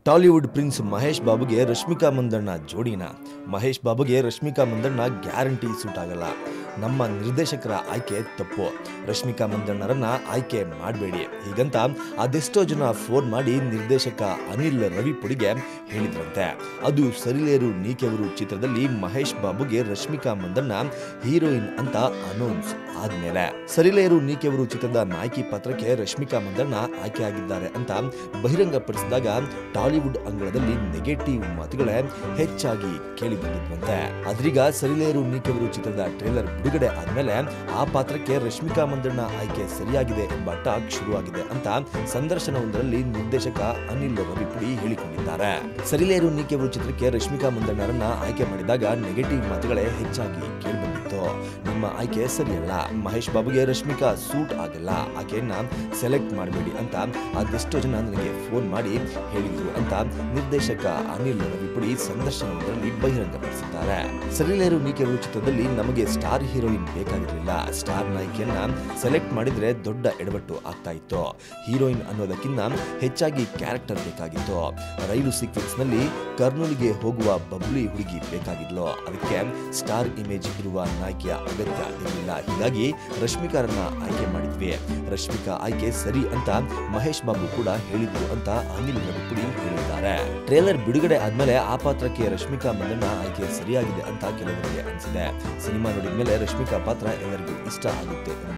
Tollywood prince Mahesh ಬಾಬುಗೆ ರಶ್ಮಿಕಾ ಮಂದಣ್ಣ ಜೋಡಿನ ಮಹೇಶ್ ಬಾಬುಗೆ ರಶ್ಮಿಕಾ ಮಂದಣ್ಣ ಗ್ಯಾರಂಟಿ ಸೂಟ್ ಆಗಲ್ಲ ನಮ್ಮ ನಿರ್ದೇಶಕರ ಆಯ್ಕೆ ತಪ್ಪು ರಶ್ಮಿಕಾ ಮಂದಣ್ಣರನ್ನ ಆಯ್ಕೆ ಮಾಡಬೇಡಿ ಹೀಗಂತ ಅದೆಷ್ಟೋ ಜನ ಫೋನ್ ಮಾಡಿ ನಿರ್ದೇಶಕ ಅನಿಲ್ ರವಿಪುಡಿಗೆ ಹೇಳಿದ್ರಂತೆ ಅದು ಸರಿಲೇರು ನೀಕೆವರು ಚಿತ್ರದಲ್ಲಿ ಮಹೇಶ್ ಬಾಬುಗೆ ರಶ್ಮಿಕಾ ಮಂದಣ್ಣ ಹೀರೋಯಿನ್ ಅಂತ ಅನೌನ್ಸ್ ಆದ್ಮೇಲೆ ಸರಿಲೇರು ನೀಕೆವರು ಚಿತ್ರದ ನಾಯಕಿ ಪಾತ್ರಕ್ಕೆ ರಶ್ಮಿಕಾ ಮಂದಣ್ಣ ಆಯ್ಕೆಯಾಗಿದ್ದಾರೆ ಅಂತ ಬಹಿರಂಗಪಡಿಸಿದಾಗ ಟಾಲಿವುಡ್ ಅಂಗಳದಲ್ಲಿ ನೆಗೆಟಿವ್ ಮಾತುಗಳೇ ಹೆಚ್ಚಾಗಿ ಕೇಳಿ ಬಂದಿದ್ವಂತೆ ಆದ್ರೀಗ ಸರಿಲೇರು ನೀಕೆವರು ಚಿತ್ರದ ಟ್ರೇಲರ್ ಬಿಡುಗಡೆ ಆದ್ಮೇಲೆ ಆ ಪಾತ್ರಕ್ಕೆ ರಶ್ಮಿಕಾ ಮಂದಣ್ಣ ಆಯ್ಕೆ ಸರಿಯಾಗಿದೆ ಎಂಬ ಟಾಕ್ ಶುರುವಾಗಿದೆ ಅಂತ ಸಂದರ್ಶನವೊಂದರಲ್ಲಿ ನಿರ್ದೇಶಕ ಅನಿಲ್ ರವಿಪುಡಿ ಹೇಳಿಕೊಂಡಿದ್ದಾರೆ ಸರಿಲೇರು ನೀಕೆವರು ಚಿತ್ರಕ್ಕೆ ರಶ್ಮಿಕಾ ಮಂದಣ್ಣರನ್ನ ಆಯ್ಕೆ ಮಾಡಿದಾಗ ನೆಗೆಟಿವ್ ಮಾತುಗಳೇ ಹೆಚ್ಚಾಗಿ ಕೇಳಿಬಂದಿತ್ತು ನಿಮ್ಮ ಆಯ್ಕೆ ಸರಿಯಲ್ಲ ಮಹೇಶ್ ಬಾಬುಗೆ ರಶ್ಮಿಕಾ ಸೂಟ್ ಆಗಲ್ಲ ಆಕೆಯನ್ನ ಸೆಲೆಕ್ಟ್ ಮಾಡಬೇಡಿ ಅಂತ ಅದೆಷ್ಟೋ ಜನ ನನಗೆ ಫೋನ್ ಮಾಡಿ ಹೇಳಿದ್ರು ಅಂತ ನಿರ್ದೇಶಕ ಅನಿಲ್ ರವಿಪುಡಿ ಸಂದರ್ಶನವೊಂದರಲ್ಲಿ ಬಹಿರಂಗಪಡಿಸಿದ್ದಾರೆ ಸರಿಲೇರು ನೀಕೆವರು ಚಿತ್ರದಲ್ಲಿ ನಮಗೆ ಸ್ಟಾರ್ ಹೀರೋಯಿನ್ ಬೇಕಾಗಿರಲಿಲ್ಲ ಸ್ಟಾರ್ ನಾಯಕಿಯನ್ನ ಸೆಲೆಕ್ಟ್ ಮಾಡಿದ್ರೆ ದೊಡ್ಡ ಎಡವಟ್ಟು ಆಗ್ತಾ ಇತ್ತು ಹೀರೋಯಿನ್ ಅನ್ನೋದಕ್ಕಿಂತ ಹೆಚ್ಚಾಗಿ ಕ್ಯಾರೆಕ್ಟರ್ ಬೇಕಾಗಿತ್ತು ರೈಲು ಸೀಕ್ವೆನ್ಸ್ ನಲ್ಲಿ ಕರ್ನೂಲಿಗೆ ಹೋಗುವ ಬಬ್ಲಿ ಹುಡುಗಿ ಬೇಕಾಗಿದ್ಲು ಅದಕ್ಕೆ ಸ್ಟಾರ್ ಇಮೇಜ್ ಇರುವ ನಾಯಕಿಯ ಅಗತ್ಯ ಇರಲಿಲ್ಲ ಹೀಗಾಗಿ ರಶ್ಮಿಕಾರನ್ನ ಆಯ್ಕೆ ಮಾಡಿದ್ವಿ ರಶ್ಮಿಕಾ ಆಯ್ಕೆ ಸರಿ ಅಂತ ಮಹೇಶ್ ಬಾಬು ಕೂಡ ಹೇಳಿದ್ರು ಅಂತ ಅನಿಲ್ ರವಿಪುಡಿ ಹೇಳಿದ್ದಾರೆ ಟ್ರೇಲರ್ ಬಿಡುಗಡೆ ಆದ್ಮೇಲೆ ಆ ಪಾತ್ರಕ್ಕೆ ರಶ್ಮಿಕಾ ಮಂದಣ್ಣ ಆಯ್ಕೆ ಸರಿಯಾಗಿದೆ ಅಂತ ಕೆಲವರಿಗೆ ಅನಿಸಿದೆ ಸಿನಿಮಾ ನೋಡಿದ ಮೇಲೆ ರಶ್ಮಿಕಾ ಪಾತ್ರ ಎಲ್ಲರಿಗೂ ಇಷ್ಟ ಆಗುತ್ತೆ